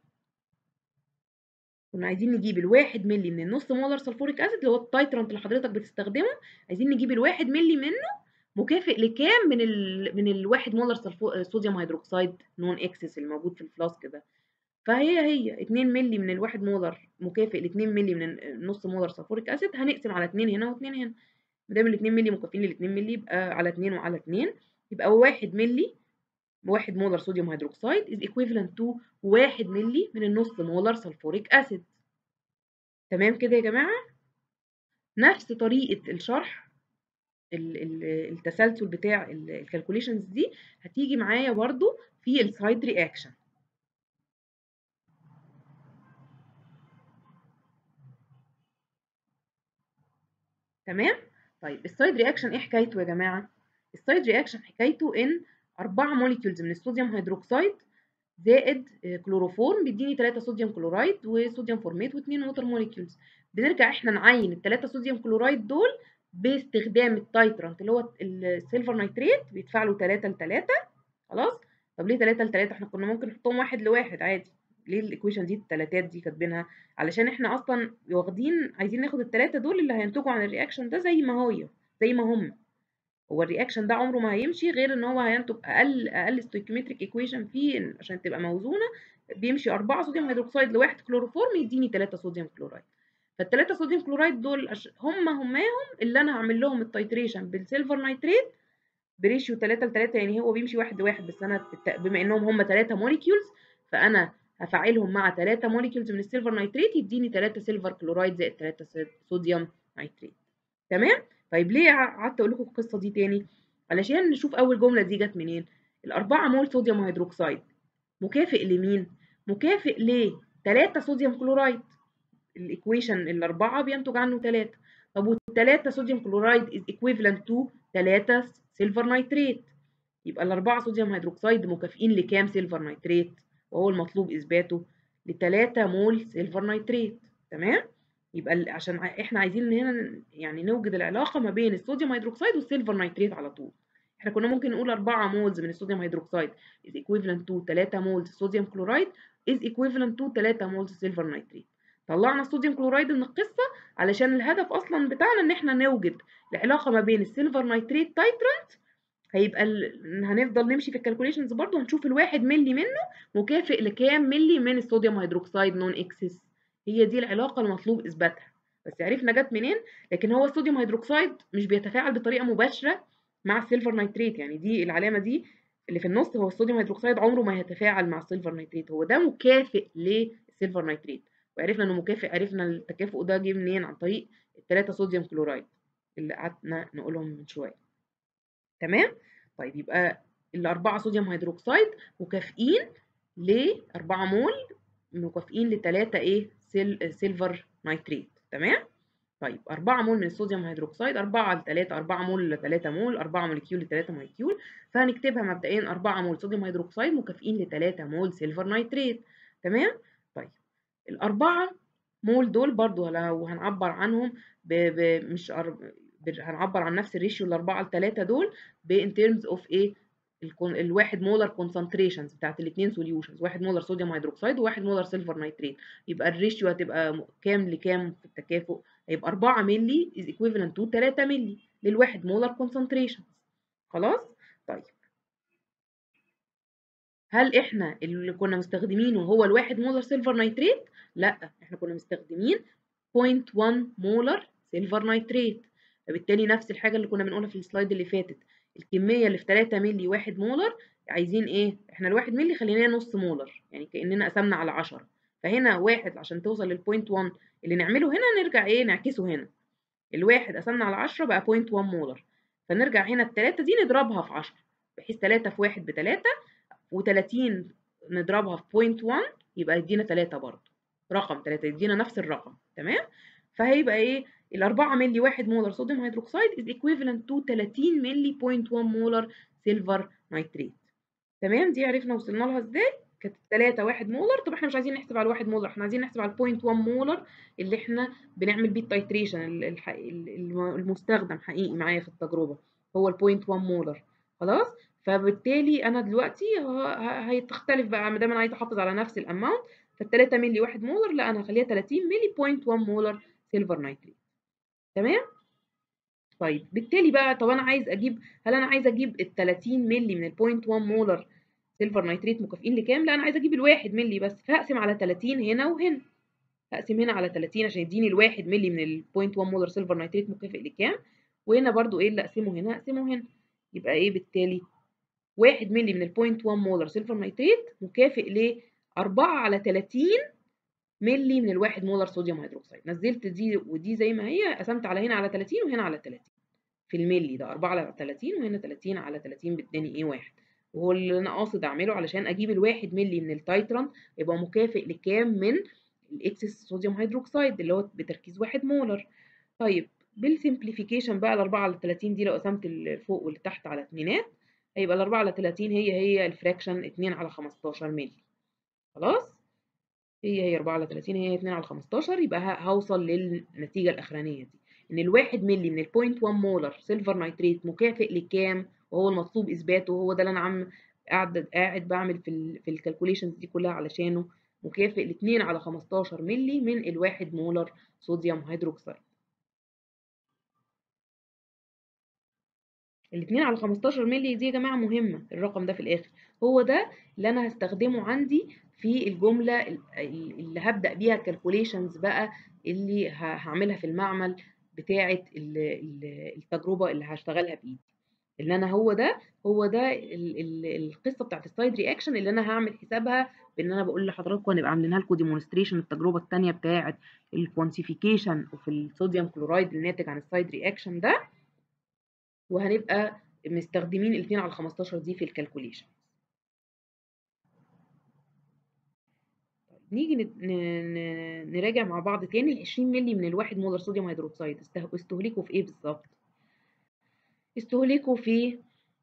كنا عايزين نجيب الواحد مللي من النص مولر سلفوريك اسيد اللي هو التايترانت اللي حضرتك بتستخدمه عايزين نجيب الواحد مللي منه مكافئ لكام من ال من الواحد مولر صوديوم هيدروكسيد نون اكسس الموجود في الفلاسك ده فهي هي 2 مللي من الواحد مولر مكافئ ل 2 مللي من نص مولر سلفوريك اسيد هنقسم على 2 هنا و2 هنا ما دام ال 2 مللي مكافئين لل 2 مللي يبقى على 2 وعلى 2 يبقى 1 مللي 1 مولر صوديوم هيدروكسيد is equivalent to 1 مللي من النص مولر سلفوريك اسيد تمام كده يا جماعه نفس طريقه الشرح التسلسل بتاع الكالكوليشنز دي هتيجي معايا برضو في السايد رياكشن تمام طيب السايد رياكشن ايه حكايته يا جماعه السايد رياكشن حكايته ان أربعة موليكيولز من الصوديوم هيدروكسيد زائد كلوروفورم بيديني 3 صوديوم كلورايد وصوديوم فورميت و2 ووتر موليكيولز بنرجع احنا نعين الثلاثه صوديوم كلورايد دول باستخدام التايترانت اللي هو السيلفر نيتريت بيدفع له 3 ل 3 خلاص طب ليه 3 ل 3 احنا كنا ممكن نحطهم واحد لواحد عادي ليه الايكويشن دي التلاتات دي كاتبينها علشان احنا اصلا واخدين عايزين ناخد التلاتة دول اللي هينتجوا عن الرياكشن ده زي ما هي زي ما هم هو الرياكشن ده عمره ما هيمشي غير ان هو هينتج اقل اقل ستويكيومتريك ايكويشن فيه عشان تبقى موزونه بيمشي 4 صوديوم هيدروكسيد لواحد كلوروفورم يديني 3 صوديوم كلورايد فالثلاثه صوديوم كلورايد دول هم هماهم اللي انا هعمل لهم التايتريشن بالسيلفر نايتريت بريشيو 3 ل 3 يعني هو بيمشي واحد لواحد بس انا بما انهم هم 3 موليكيولز فانا هفعلهم مع 3 موليكيولز من السيلفر نايتريت يديني 3 سيلفر كلورايد زائد 3 صوديوم نايتريت تمام طيب ليه قعدت اقول لكم القصه دي تاني علشان نشوف اول جمله دي جت منين الأربعة مول صوديوم هيدروكسيد مكافئ لمين مكافئ ل 3 صوديوم كلورايد الايكويشن الأربعة بينتج عنه 3 طب والثلاثة صوديوم كلورايد is equivalent to 3 سيلفر نايتريت يبقى الأربعة صوديوم هيدروكسيد مكافئين لكام سيلفر نايتريت وهو المطلوب إثباته ل 3 مول سيلفر نايتريت تمام يبقى عشان احنا عايزين هنا يعني نوجد العلاقة ما بين الصوديوم هيدروكسيد والسيلفر نايتريت على طول احنا كنا ممكن نقول 4 مولز من الصوديوم هيدروكسيد is equivalent to 3 مولز صوديوم كلورايد is equivalent to 3 مولز سيلفر نايتريت طلعنا الصوديوم كلورايد من القصة علشان الهدف أصلا بتاعنا إن احنا نوجد العلاقة ما بين السيلفر نايتريت تايترنت هيبقى ال... هنفضل نمشي في الكالكوليشنز برضه ونشوف الواحد ملي منه مكافئ لكام ملي من الصوديوم هيدروكسيد نون اكسس هي دي العلاقة المطلوب إثباتها بس عرفنا جت منين لكن هو الصوديوم هيدروكسيد مش بيتفاعل بطريقة مباشرة مع السيلفر نايتريت يعني دي العلامة دي اللي في النص هو الصوديوم هيدروكسيد عمره ما هيتفاعل مع السيلفر نيتريت هو ده مكافئ للسيلفر نيتريت وعرفنا انه مكافئ عرفنا التكافؤ ده جه منين عن طريق الثلاثه صوديوم كلورايد اللي قعدنا نقولهم من شويه تمام طيب يبقى الأربعة صوديوم هيدروكسيد مكافئين ل 4 مول مكافئين ل 3 ايه سيل سيلفر نيتريت تمام طيب 4 مول من الصوديوم هيدروكسيد 4 ل 3 4 مول ل 3 مول 4 موليكيول ل 3 موليكيول فهنكتبها مبدئيا 4 مول صوديوم هيدروكسيد مكافئين ل 3 مول سيلفر نيتريت تمام طيب الأربعة مول دول برضو لو هنعبر عنهم ب ب مش أر... هنعبر عن نفس الريشيو الأربعة لتلاتة دول ب in terms of إيه الكون... الواحد مولر كونسنتريشنز بتاعت الاثنين سوليوشنز واحد مولر صوديوم هيدروكسيد وواحد مولر سيلفر نيتريت يبقى الريشيو هتبقى كام لكام في التكافؤ هيبقى 4 مللي is equivalent to 3 مللي للواحد مولر كونسنتريشنز خلاص طيب هل احنا اللي كنا مستخدمينه هو الواحد مولر سيلفر نيتريت لا احنا كنا مستخدمين 0.1 مولر سيلفر نيتريت فبالتالي نفس الحاجه اللي كنا بنقولها في السلايد اللي فاتت الكميه اللي في 3 مللي 1 مولر عايزين ايه احنا الواحد مللي خليناه نص مولر يعني كاننا قسمنا على 10 فهنا واحد عشان توصل للبوينت 1 اللي نعمله هنا نرجع ايه نعكسه هنا الواحد قسمنا على 10 بقى 0.1 مولر فنرجع هنا التلاتة دي نضربها في 10 بحيث 3 في 1 ب 3 و30 نضربها في 0.1 يبقى يدينا 3 برضه رقم 3 يدينا نفس الرقم تمام فهيبقى ايه ال 4 مللي 1 مولر صوديوم هيدروكسيد is equivalent to 30 مللي 0.1 مولر سيلفر نيتريت تمام دي عرفنا وصلنا لها ازاي كانت 3 1 مولر طب احنا مش عايزين نحسب على 1 مولر احنا عايزين نحسب على 0.1 مولر اللي احنا بنعمل بيه التايتريشن المستخدم حقيقي معايا في التجربه هو ال 0.1 مولر خلاص فبالتالي انا دلوقتي هتختلف بقى ما دام انا عايزه احافظ على نفس الاماونت فال 3 مللي 1 مولر لا انا هخليها 30 مللي 0.1 مولر سيلفر نيتريت تمام طيب بالتالي بقى طب انا عايز اجيب هل انا عايز اجيب ال 30 مللي من ال 0.1 مولر سيلفر نيتريت مكافئين لكام لا انا عايز اجيب الواحد مللي بس فهقسم على 30 هنا وهنا هقسم هنا على 30 عشان يديني الواحد مللي من ال 0.1 مولر سيلفر نيتريت مكافئ لكام وهنا برضو ايه اللي اقسمه هنا اقسمه هنا يبقى ايه بالتالي 1 مللي من ال 0.1 مولر سيلفر نيتريت مكافئ ل 4 على 30 مللي من الواحد مولر صوديوم هيدروكسيد نزلت دي ودي زي ما هي قسمت على هنا على 30 وهنا على 30 في الملي ده 4 على 30 وهنا 30 على 30 بتداني ايه واحد وهو اللي انا قاصد اعمله علشان اجيب الواحد ملي من التايتران يبقى مكافئ لكام من الاكسس صوديوم هيدروكسيد اللي هو بتركيز واحد مولر طيب بالسمبليفيكيشن بقى ال 4 على 30 دي لو قسمت اللي فوق واللي تحت على اتنينات هيبقى ال 4 على 30 هي هي الفراكشن 2 على 15 مللي خلاص هي هي 4 على 30 هي 2 على 15 يبقى ه- هوصل للنتيجة الأخرانية دي إن الواحد ملي من البوينت 1 مولر سيلفر نايتريت مكافئ لكام وهو المطلوب إثباته وهو ده اللي أنا عم قاعد قاعد بعمل في ال في الكالكوليشنز دي كلها علشانه مكافئ ل 2 على 15 ملي من الواحد مولر صوديوم هيدروكسيد الاتنين على 15 مللي دي يا جماعة مهمة الرقم ده في الآخر هو ده اللي أنا هستخدمه عندي في الجملة ال- ال- اللي هبدأ بيها الكالكوليشنز بقى اللي ه- هعملها في المعمل بتاعة ال- ال- التجربة اللي هشتغلها بإيدي اللي أنا هو ده هو ده ال- ال- القصة بتاعة السايد رياكشن اللي أنا هعمل حسابها بإن أنا بقول لحضراتكم هنبقى عاملينها لكم ديمونستريشن التجربة التانية بتاعة الكوانتيفيكيشن وفي الصوديوم كلورايد الناتج عن السايد رياكشن ده وهنبقى مستخدمين ال 2 على 15 دي في الكالكوليشن نيجي نت- ن- ن- نراجع مع بعض تاني ال 20 مللي من الواحد مولر صوديوم هيدروكسيد استه- استهلكوا في ايه بالظبط استهلكوا في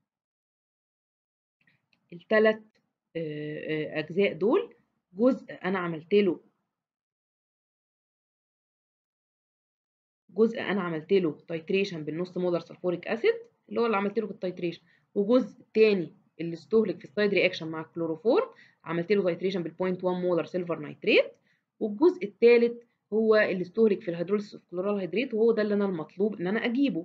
الثلاث اجزاء دول جزء انا عملت له جزء انا عملت له تايتريشن بالنص مولر سلفوريك اسيد اللي هو اللي عملت له بالتايتريشن وجزء تاني اللي استهلك في السايد رياكشن مع الكلوروفورم عملت له تايتريشن بالبوينت 1 مولر سيلفر نايتريت والجزء الثالث هو اللي استهلك في الهيدروليسيس اوف كلورال هيدريت وهو ده اللي انا المطلوب ان انا اجيبه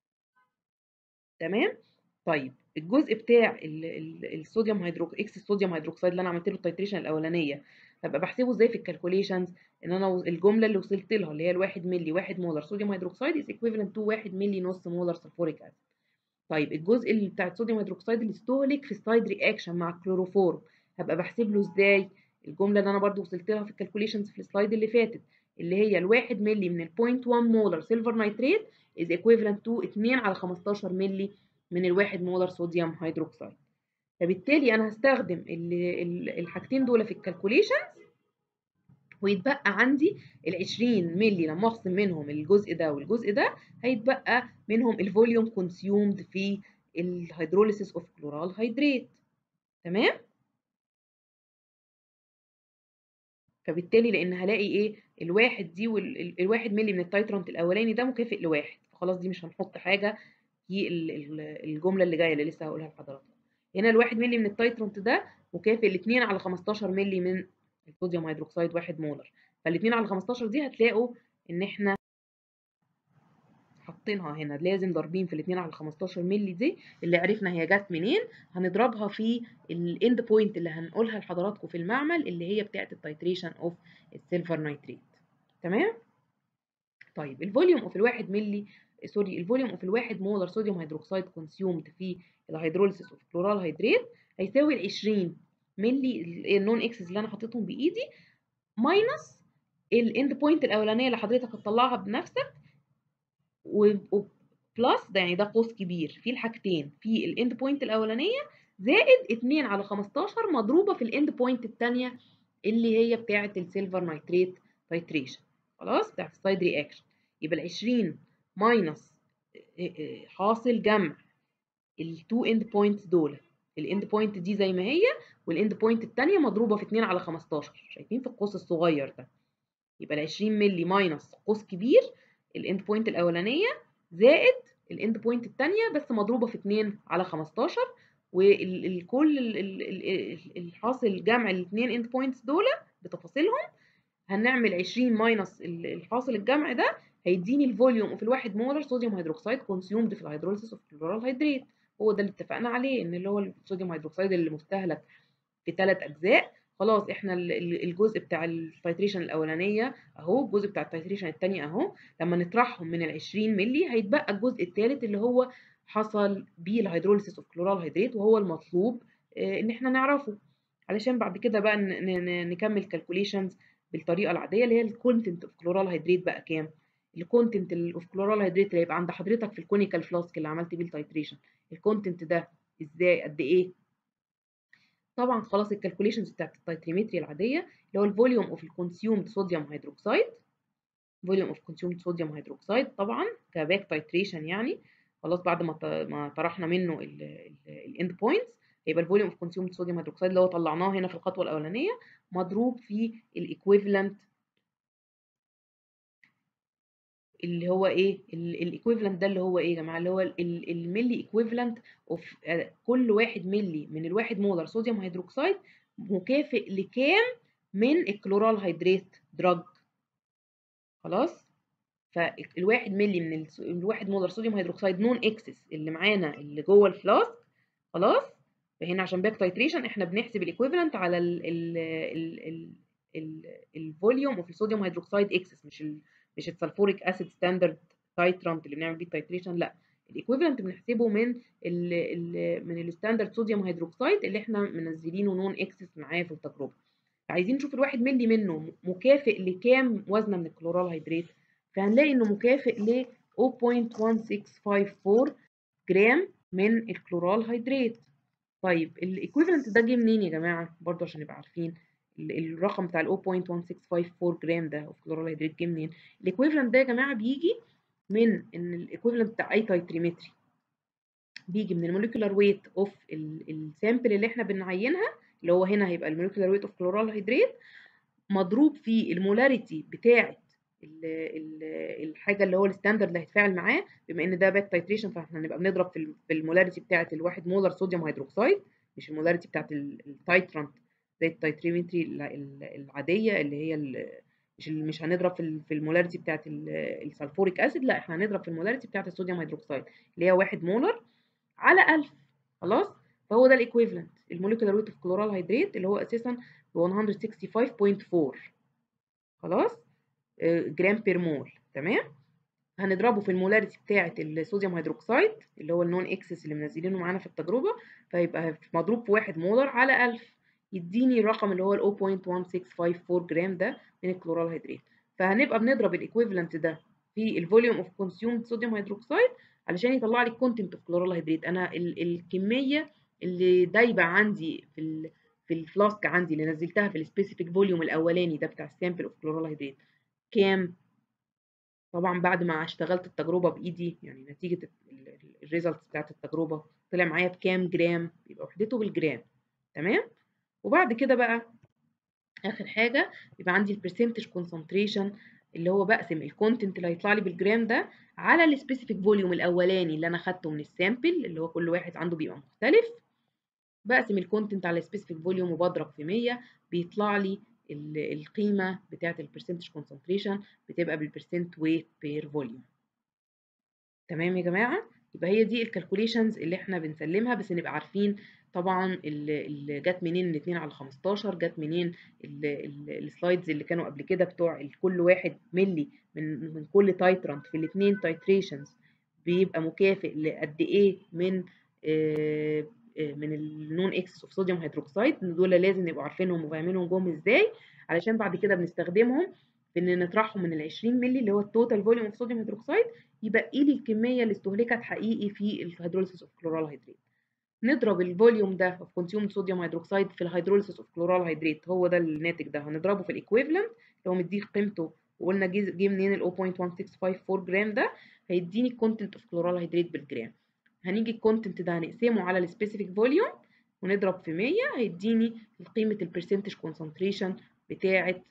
تمام طيب الجزء بتاع ال- ال- الصوديوم هيدروك اكس الصوديوم هيدروكسيد اللي انا عملت له التايتريشن الاولانيه هبقى بحسبه ازاي في الكالكوليشنز ان انا وز- الجمله اللي وصلت لها اللي هي الواحد ملي 1 مولر صوديوم هيدروكسيد از ايكويفالنت تو 1 ملي نص مولر سلفوريك اسيد طيب الجزء اللي بتاع الصوديوم هيدروكسيد اللي استهلك في السايد رياكشن مع الكلوروفورم هبقى بحسب له ازاي الجمله اللي انا برضو وصلت لها في الكالكوليشنز في السلايد اللي فاتت اللي هي الواحد ملي من البوينت 1 مولر سيلفر نايتريت is equivalent to 2 على 15 ملي من الواحد مولر صوديوم هيدروكسيد فبالتالي انا هستخدم ال- ال- الحاجتين دول في الكالكوليشنز ويتبقى عندي ال 20 ملي لما اخصم منهم الجزء ده والجزء ده هيتبقى منهم الفوليوم كونسيومد في الهيدروليسيس اوف كلورال هيدريت تمام فبالتالي لان هلاقي ايه الواحد دي والواحد ملي من التايترانت الاولاني ده مكافئ لواحد فخلاص دي مش هنحط حاجه في ال- ال- الجمله اللي جايه اللي لسه هقولها لحضراتكم هنا الواحد ملي من التايترانت ده مكافئ ل 2 على 15 ملي من الصوديوم هيدروكسيد 1 مولر فال2 على 15 دي هتلاقوا ان احنا حاطينها هنا لازم ضاربين في ال2 على 15 ملي دي اللي عرفنا هي جت منين هنضربها في الاند بوينت اللي هنقولها لحضراتكم في المعمل اللي هي بتاعه التايتريشن اوف السيلفر نايتريت تمام طيب الفوليوم اوف الواحد ملي سوري الفوليوم اوف الواحد مولر صوديوم هيدروكسيد كونسيومد في الهيدروليسيس اوف كلورال هيدريت هيساوي ال 20 ملي النون اكسس اللي انا حطيتهم بايدي ماينس الاند بوينت الاولانيه اللي حضرتك هتطلعها بنفسك وبلس ده يعني ده قوس كبير في الحاجتين في الاند بوينت الاولانيه زائد 2 على 15 مضروبه في الاند بوينت الثانيه اللي هي بتاعه السيلفر نايتريت تايتريشن خلاص بتاعه السايد رياكشن يبقى ال 20 ماينس حاصل جمع التو اند بوينتس دول الاند بوينت دي زي ما هي والاند بوينت الثانيه مضروبه في 2 على 15 شايفين في القوس الصغير ده يبقى ال 20 مللي ماينس قوس كبير الاند بوينت الاولانيه زائد الاند بوينت الثانيه بس مضروبه في 2 على 15 والكل الحاصل جمع الاثنين اند بوينتس دول بتفاصيلهم هنعمل 20 ماينس الحاصل الجمع ده هيديني الفوليوم اوف الواحد مولر صوديوم هيدروكسيد كونسيومد في الهيدروليسيس اوف كلورال هيدريت هو ده اللي اتفقنا عليه ان اللي هو الصوديوم هيدروكسيد اللي مستهلك في ثلاث اجزاء خلاص احنا الجزء بتاع التايتريشن الاولانيه اهو الجزء بتاع التايتريشن الثانيه اهو لما نطرحهم من ال 20 مللي هيتبقى الجزء الثالث اللي هو حصل بيه الهيدروليسيس اوف كلورال هيدريت وهو المطلوب اه ان احنا نعرفه علشان بعد كده بقى نكمل كالكوليشنز بالطريقه العاديه اللي هي الكونتنت اوف كلورال هيدريت بقى كام الكونتنت اوف كلورال هيدريت اللي هيبقى عند حضرتك في الكونيكال فلاسك اللي عملت بيه التايتريشن الكونتنت ده ازاي قد ايه طبعا خلاص الكالكوليشنز بتاعت التايتريمتري العاديه اللي هو الفوليوم اوف الكونسيومد صوديوم هيدروكسيد فوليوم اوف كونسيومد صوديوم هيدروكسيد طبعا كباك تايتريشن يعني خلاص بعد ما ما طرحنا منه الاند بوينتس يبقى الفوليوم اوف كونسيومد صوديوم هيدروكسيد اللي هو طلعناه هنا في الخطوه الاولانيه مضروب في الايكويفالنت اللي هو ايه الايكويفالنت ده اللي هو ايه يا جماعه اللي هو الملي ايكويفالنت اوف كل واحد ملي من الواحد مولر صوديوم هيدروكسيد مكافئ لكام من الكلورال هيدرات دراج خلاص فالواحد ملي من الواحد مولر صوديوم هيدروكسيد نون اكسس اللي معانا اللي جوه الفلاسك خلاص فهنا عشان باك تايتريشن احنا بنحسب الايكويفالنت على ال ال ال ال الفوليوم اوف الصوديوم هيدروكسيد اكسس مش ال مش السلفوريك اسيد ستاندرد تايترانت اللي بنعمل بيه التايتريشن لا الايكويفالنت بنحسبه من ال ال من الستاندرد صوديوم هيدروكسيد اللي احنا منزلينه نون اكسس معاه في التجربه عايزين نشوف الواحد ملي منه مكافئ لكام وزنه من الكلورال هيدرات فهنلاقي انه مكافئ ل 0.1654 جرام من الكلورال هيدرات طيب الايكويفالنت ده جه منين يا جماعه برضه عشان نبقى عارفين الرقم بتاع ال 0.1654 جرام ده اوف كلورال هيدرات جه منين الايكويفالنت ده يا جماعه بيجي من ان الايكويفالنت بتاع اي تايتريمتري بيجي من الموليكولار ويت اوف السامبل اللي احنا بنعينها اللي هو هنا هيبقى الموليكولار ويت اوف كلورال هيدرات مضروب في المولاريتي بتاعه الحاجه اللي هو الستاندرد اللي هيتفاعل معاه بما ان ده باك تايتريشن فاحنا هنبقى بنضرب في المولاريتي بتاعه الواحد مولر صوديوم هيدروكسيد مش المولاريتي بتاعه التايترانت زي التايتريمتري العاديه اللي هي مش مش هنضرب في في المولاريتي بتاعه السلفوريك اسيد لا احنا هنضرب في المولاريتي بتاعه الصوديوم هيدروكسيد اللي هي 1 مولر على 1000 خلاص فهو ده الايكويفالنت الموليكولار ويت اوف كلورال هيدرات اللي هو اساسا ب 165.4 خلاص جرام بير مول تمام هنضربه في المولاريتي بتاعه الصوديوم هيدروكسيد اللي هو النون اكسس اللي منزلينه معانا في التجربه فيبقى مضروب في 1 مولر على 1000 يديني الرقم اللي هو ال 0.1654 جرام ده من الكلورال هيدرات فهنبقى بنضرب الايكويفالنت ده في الفوليوم اوف كونسيومد صوديوم هيدروكسيد علشان يطلع لي الكونتنت اوف كلورال هيدرات انا ال الكميه اللي دايبه عندي في ال في الفلاسك عندي اللي نزلتها في السبيسيفيك فوليوم الاولاني ده بتاع السامبل اوف كلورال هيدرات كام طبعا بعد ما اشتغلت التجربه بايدي يعني نتيجه الريزلتس بتاعت التجربه طلع معايا بكام جرام يبقى وحدته بالجرام تمام وبعد كده بقى اخر حاجه يبقى عندي البرسنتج كونسنتريشن اللي هو بقسم الكونتنت اللي هيطلع لي بالجرام ده على السبيسيفيك فوليوم الاولاني اللي انا خدته من السامبل اللي هو كل واحد عنده بيبقى مختلف بقسم الكونتنت على السبيسيفيك فوليوم وبضرب في 100 بيطلع لي القيمه بتاعه البرسنتج كونسنتريشن بتبقى بالبرسنت ويت بير فوليوم تمام يا جماعه يبقى هي دي الكالكوليشنز اللي احنا بنسلمها بس نبقى عارفين طبعا اللي جت منين ال 2 على 15 جت منين السلايدز اللي كانوا قبل كده بتوع كل واحد ملي من من كل تايترانت في الاثنين تايتريشنز بيبقى مكافئ لقد ايه من آه من النون اكسس اوف صوديوم هيدروكسيد دول لازم نبقوا عارفينهم وفاهمينهم جم ازاي علشان بعد كده بنستخدمهم في ان نطرحهم من ال 20 مللي اللي هو التوتال فوليوم اوف صوديوم هيدروكسيد يبقى لي الكميه اللي استهلكت حقيقي في الهيدروليسيس اوف كلورال هيدرات نضرب الفوليوم ده اوف كونسيومد صوديوم هيدروكسيد في الهيدروليسيس اوف كلورال هيدرات هو ده الناتج ده هنضربه في الايكويفالنت اللي هو مديه قيمته وقلنا جه منين ال 0.1654 جرام ده هيديني الكونتنت اوف كلورال هيدرات بالجرام هنيجي الكونتنت ده هنقسمه على السبيسيفيك فوليوم ونضرب في 100 هيديني قيمه البرسنتج كونسنتريشن بتاعه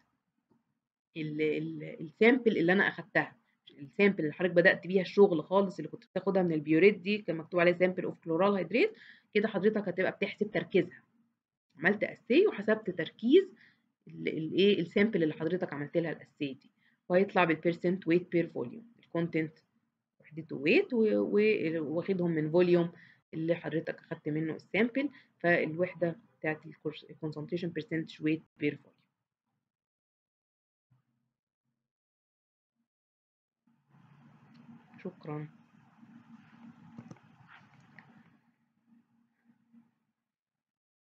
السامبل اللي انا اخدتها السامبل اللي حضرتك بدات بيها الشغل خالص اللي كنت بتاخدها من البيوريت دي كان مكتوب عليها سامبل اوف كلورال هيدرات كده حضرتك هتبقى بتحسب تركيزها عملت اسي وحسبت تركيز الايه السامبل اللي حضرتك عملت لها الاسي دي وهيطلع بالبيرسنت ويت بير فوليوم الكونتنت وحدته ويت واخدهم من فوليوم اللي حضرتك اخدت منه السامبل فالوحده بتاعت الكونسنتريشن برسنتج ويت بير فوليوم شكرا